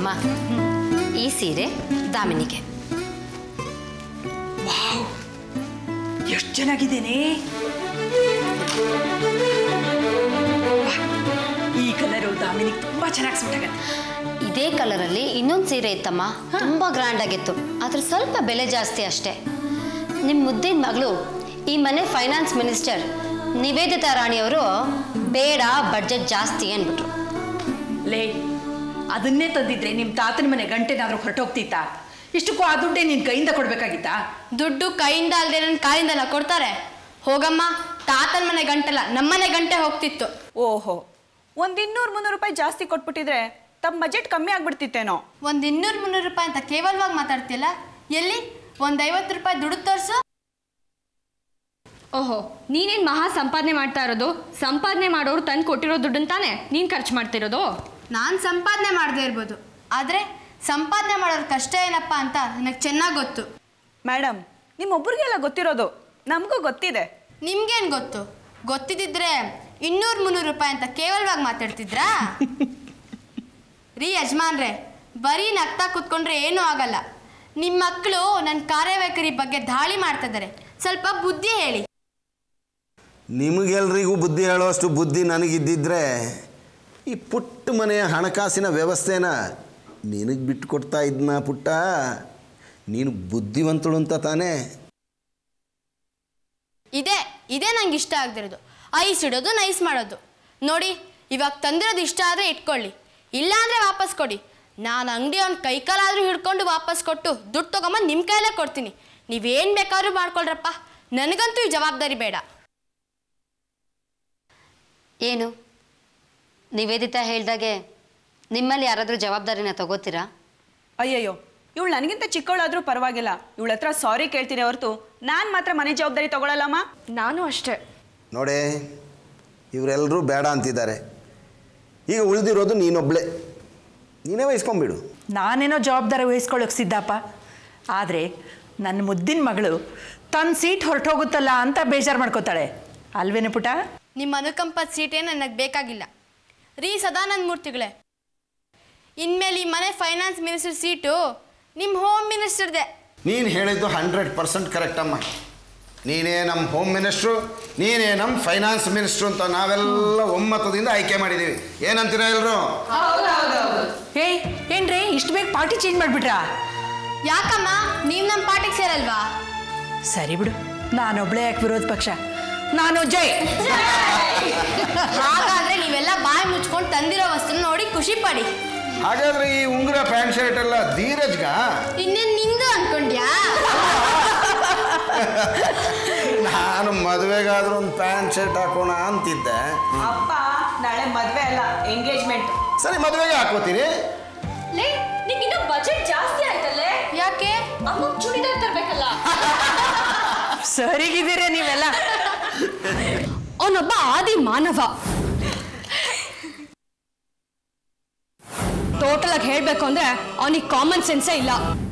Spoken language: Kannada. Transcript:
ಅಮ್ಮ ಈ ಸೀರೆ ದಾಮಿನಿಗೆ ಎಷ್ಟು ಚೆನ್ನಾಗಿದ್ದೇನೆ ಈ ಕಲರು ದಾಮಿನಿಗೆ ತುಂಬಾ ಚೆನ್ನಾಗಿ ಸೂಟ್ ಆಗತ್ತೆ ಇದೇ ಕಲರಲ್ಲಿ ಇನ್ನೊಂದು ಸೀರೆ ಇತ್ತಮ್ಮ ತುಂಬಾ ಗ್ರ್ಯಾಂಡ್ ಆಗಿತ್ತು ಅದ್ರ ಸ್ವಲ್ಪ ಬೆಲೆ ಜಾಸ್ತಿ ಅಷ್ಟೇ ನಿಮ್ಮ ಮುದ್ದಿನ ಮಗಳು ಈ ಮನೆ ಫೈನಾನ್ಸ್ ಮಿನಿಸ್ಟರ್ ನಿವೇದಿತಾ ರಾಣಿಯವರು ಬೇಡ ಬಡ್ಜೆಟ್ ಜಾಸ್ತಿ ಅಂದ್ಬಿಟ್ರು ಲೇ ಅದನ್ನೇ ತಂದಿದ್ರೆ ನಿಮ್ಮ ತಾತನ ಮನೆ ಗಂಟೆನಾದ್ರೂ ಹೊರಟೋಗ್ತಿತ್ತಾ ಇಷ್ಟಕ್ಕೂ ಆ ದುಡ್ಡೇ ನಿನ್ ಕೈಯಿಂದ ಕೊಡ್ಬೇಕಾಗಿತ್ತಾ ದುಡ್ಡು ಕೈಯಿಂದ ಅಲ್ಲದೆ ನನ್ನ ಕಾಲಿಂದಲ್ಲ ಕೊಡ್ತಾರೆ ಹೋಗಮ್ಮ ತಾತನ ಮನೆ ಗಂಟಲ್ಲ ನಮ್ಮನೆ ಗಂಟೆ ಹೋಗ್ತಿತ್ತು ಓಹೋ ಒಂದ್ ಇನ್ನೂರು ಮುನ್ನೂರು ರೂಪಾಯಿ ಜಾಸ್ತಿ ಕೊಟ್ಬಿಟ್ಟಿದ್ರೆ ತಮ್ಮ ಬಜೆಟ್ ಕಮ್ಮಿ ಆಗ್ಬಿಡ್ತಿತ್ತೇನೋ ಒಂದ್ ಇನ್ನೂರು ಮುನ್ನೂರು ರೂಪಾಯಿ ಅಂತ ಕೇವಲವಾಗಿ ಮಾತಾಡ್ತಿಲ್ಲ ಎಲ್ಲಿ ಒಂದ್ ಐವತ್ತು ರೂಪಾಯಿ ದುಡ್ಡು ತೋರ್ಸು ಓಹೋ ನೀನೇನ್ ಮಹಾ ಸಂಪಾದನೆ ಮಾಡ್ತಾ ಇರೋದು ಸಂಪಾದನೆ ಮಾಡೋರು ತಂದು ಕೊಟ್ಟಿರೋ ದುಡ್ಡನ್ನ ತಾನೇ ನೀನ್ ಖರ್ಚು ಮಾಡ್ತಿರೋದು ನಾನು ಸಂಪಾದನೆ ಮಾಡದೇ ಇರ್ಬೋದು ಆದರೆ ಸಂಪಾದನೆ ಮಾಡೋರ ಕಷ್ಟ ಏನಪ್ಪ ಅಂತ ನನಗೆ ಚೆನ್ನಾಗಿ ಗೊತ್ತು ಮೇಡಮ್ ನಿಮ್ಮೊಬ್ರಿಗೆಲ್ಲ ಗೊತ್ತಿರೋದು ನಮಗೂ ಗೊತ್ತಿದೆ ನಿಮ್ಗೇನು ಗೊತ್ತು ಗೊತ್ತಿದ್ದಿದ್ರೆ ಇನ್ನೂರು ಮುನ್ನೂರು ರೂಪಾಯಿ ಅಂತ ಕೇವಲವಾಗಿ ಮಾತಾಡ್ತಿದ್ರಾ ರೀ ಯಜಮಾನ್ರೆ ಬರೀ ನಗ್ತಾ ಕೂತ್ಕೊಂಡ್ರೆ ಏನೂ ಆಗಲ್ಲ ನಿಮ್ಮ ಮಕ್ಕಳು ನನ್ನ ಕಾರ್ಯವೈಖರಿ ಬಗ್ಗೆ ದಾಳಿ ಮಾಡ್ತಾ ಇದ್ದಾರೆ ಸ್ವಲ್ಪ ಬುದ್ಧಿ ಹೇಳಿ ನಿಮಗೆಲ್ರಿಗೂ ಬುದ್ಧಿ ಹೇಳೋಷ್ಟು ಬುದ್ಧಿ ನನಗಿದ್ದಿದ್ರೆ ಈ ಪುಟ್ಟ ಮನೆಯ ಹಣಕಾಸಿನ ವ್ಯವಸ್ಥೆನ ನಿನಗೆ ಬಿಟ್ಟು ಕೊಡ್ತಾ ಇದ್ನ ಪುಟ್ಟ ನೀನು ಬುದ್ಧಿವಂತಳು ಅಂತ ತಾನೇ ಇದೇ ಇದೇ ನಂಗೆ ಇಷ್ಟ ಆಗದಿರೋದು ಐಸ್ ಇಡೋದು ನೈಸ್ ಮಾಡೋದು ನೋಡಿ ಇವಾಗ ತಂದಿರೋದು ಇಷ್ಟ ಆದರೆ ಇಟ್ಕೊಳ್ಳಿ ಇಲ್ಲಾಂದರೆ ವಾಪಸ್ ಕೊಡಿ ನಾನು ಅಂಗಡಿ ಅವ್ನ ಕೈಕಾಲಾದರೂ ಹಿಡ್ಕೊಂಡು ವಾಪಸ್ ಕೊಟ್ಟು ದುಡ್ಡು ತೊಗೊಂಬಂದು ನಿಮ್ಮ ಕೈಲೇ ಕೊಡ್ತೀನಿ ನೀವೇನು ಬೇಕಾದ್ರೂ ಮಾಡ್ಕೊಳ್ರಪ್ಪ ನನಗಂತೂ ಈ ಜವಾಬ್ದಾರಿ ಬೇಡ ಏನು ನಿವೇದಿತಾ ಹೇಳ್ದಾಗೆ ನಿಮ್ಮಲ್ಲಿ ಯಾರಾದರೂ ಜವಾಬ್ದಾರಿನ ತಗೋತೀರಾ ಅಯ್ಯಯ್ಯೋ ಇವಳು ನನಗಿಂತ ಚಿಕ್ಕವಳಾದ್ರೂ ಪರವಾಗಿಲ್ಲ ಇವಳ ಹತ್ರ ಸಾರಿ ಕೇಳ್ತೀನಿ ಹೊರತು ನಾನು ಮಾತ್ರ ಮನೆ ಜವಾಬ್ದಾರಿ ತಗೊಳಲ್ಲಮ್ಮ ನಾನು ಅಷ್ಟೇ ನೋಡೇ ಇವರೆಲ್ಲರೂ ಬೇಡ ಅಂತಿದ್ದಾರೆ ಈಗ ಉಳಿದಿರೋದು ನೀನೊಬ್ಳೆ ನೀನೇ ವಹಿಸ್ಕೊಂಬಿಡು ನಾನೇನೋ ಜವಾಬ್ದಾರಿ ವಹಿಸ್ಕೊಳ್ಳೋಕೆ ಸಿದ್ಧಪ್ಪ ಆದರೆ ನನ್ನ ಮುದ್ದಿನ ಮಗಳು ತನ್ನ ಸೀಟ್ ಹೊರಟೋಗುತ್ತಲ್ಲ ಅಂತ ಬೇಜಾರು ಮಾಡ್ಕೋತಾಳೆ ಅಲ್ವೇನು ಪುಟ ನಿಮ್ಮ ಅನುಕಂಪದ ಸೀಟೇ ನನಗೆ ಬೇಕಾಗಿಲ್ಲ ರೀ ಸದಾನಂದ ಮೂರ್ತಿಗಳೇ ಇನ್ಮೇಲೆ ಈ ಮನೆ ಫೈನಾನ್ಸ್ ಮಿನಿಸ್ಟರ್ ಸೀಟು ನಿಮ್ಮ ಹೋಮ್ ಮಿನಿಸ್ಟರ್ದೆ ನೀನು ಹೇಳಿದ್ದು ಹಂಡ್ರೆಡ್ ಪರ್ಸೆಂಟ್ ಕರೆಕ್ಟ್ ಅಮ್ಮ ನೀನೇ ನಮ್ಮ ಹೋಮ್ ಮಿನಿಸ್ಟ್ರು ನೀನೇ ನಮ್ಮ ಫೈನಾನ್ಸ್ ಮಿನಿಸ್ಟ್ರು ಅಂತ ನಾವೆಲ್ಲ ಒಮ್ಮತದಿಂದ ಆಯ್ಕೆ ಮಾಡಿದ್ದೀವಿ ಏನಂತೀರ ಎಲ್ಲರೂ ಏಯ್ ಏನ್ರಿ ಇಷ್ಟು ಬೇಗ ಪಾರ್ಟಿ ಚೇಂಜ್ ಮಾಡಿಬಿಟ್ರಾ ಯಾಕಮ್ಮ ನೀವು ನಮ್ಮ ಪಾರ್ಟಿಗೆ ಸೇರಲ್ವಾ ಸರಿ ಬಿಡು ನಾನೊಬ್ಳೆ ಯಾಕೆ ವಿರೋಧ ಪಕ್ಷ ನಾನು ಜೈ ಹಾಗಾದ್ರೆ ನೀವೆಲ್ಲ ಬಾಯಿ ಮುಚ್ಕೊಂಡು ತಂದಿರೋ ವಸ್ತುನ ನೋಡಿ ಖುಷಿ ಪಡಿ ಹಾಗಾದ್ರೆ ಈ ಉಂಗುರ ಪ್ಯಾಂಟ್ ಶರ್ಟ್ ಎಲ್ಲ ಧೀರಜ್ಗ ಇನ್ನೇನ್ ನಿಂದು ಅನ್ಕೊಂಡ್ಯಾ ನಾನು ಮದುವೆಗಾದ್ರೂ ಒಂದು ಪ್ಯಾಂಟ್ ಶರ್ಟ್ ಹಾಕೋಣ ಅಂತಿದ್ದೆ ಅಪ್ಪ ನಾಳೆ ಮದ್ವೆ ಅಲ್ಲ ಎಂಗೇಜ್ಮೆಂಟ್ ಸರಿ ಮದುವೆಗೆ ಹಾಕೋತೀನಿ ಲೇ ನಿಂಗಿನ್ನೂ ಬಜೆಟ್ ಜಾಸ್ತಿ ಆಯ್ತಲ್ಲೇ ಯಾಕೆ ಅಮ್ಮ ಚೂಡಿದಾರ್ ತರ್ಬೇಕಲ್ಲ ಸರಿಗಿದ್ದೀರಿ ನೀವೆಲ್ಲ ಅವನೊಬ್ಬ ಆದಿ ಮಾನವ ಟೋಟಲ್ ಆಗಿ ಹೇಳ್ಬೇಕು ಅಂದ್ರೆ ಅವನಿಗೆ ಕಾಮನ್ ಸೆನ್ಸೇ ಇಲ್ಲ